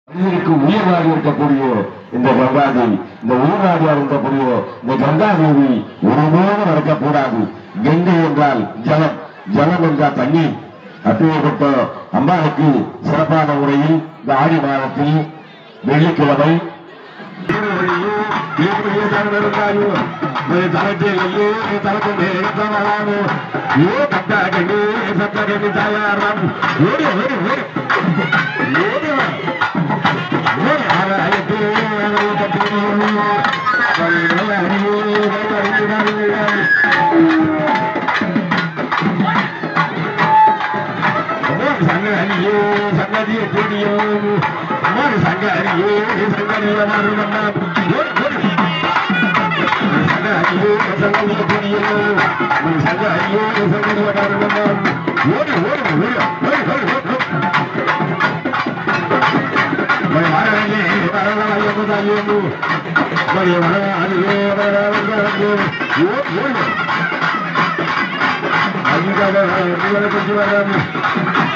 மனிதனுக்கு உயிர்வாடி இருக்கக்கூடிய இந்த கங்காதேவி இந்த உயிர்வாடியா இருக்கக்கூடிய இந்த கங்காதேவி ஒருபோது நடக்கக்கூடாது கங்கை என்றால் ஜலம் ஜலம் என்றால் தண்ணீர் அப்பேற்பட்ட அம்பாளுக்கு சிறப்பான முறையில் இந்த ஆடி மாதத்தில் வெள்ளிக்கிழமை சங்கரியே சங்கதிய கூடியோ சங்கரியே சங்கரிய மருமன்னான் சங்கரியே சங்கரிய கூடியோ சங்கரியே சங்கரிய மருமன்னான் ஓடி ஓடி ஓடி ஓடி ஓடி ஓடி మరి వరలే వరలాయము దయము మరి వరలాయే వరలాయము ఓ ఓ అంగవ నిలబడి వరము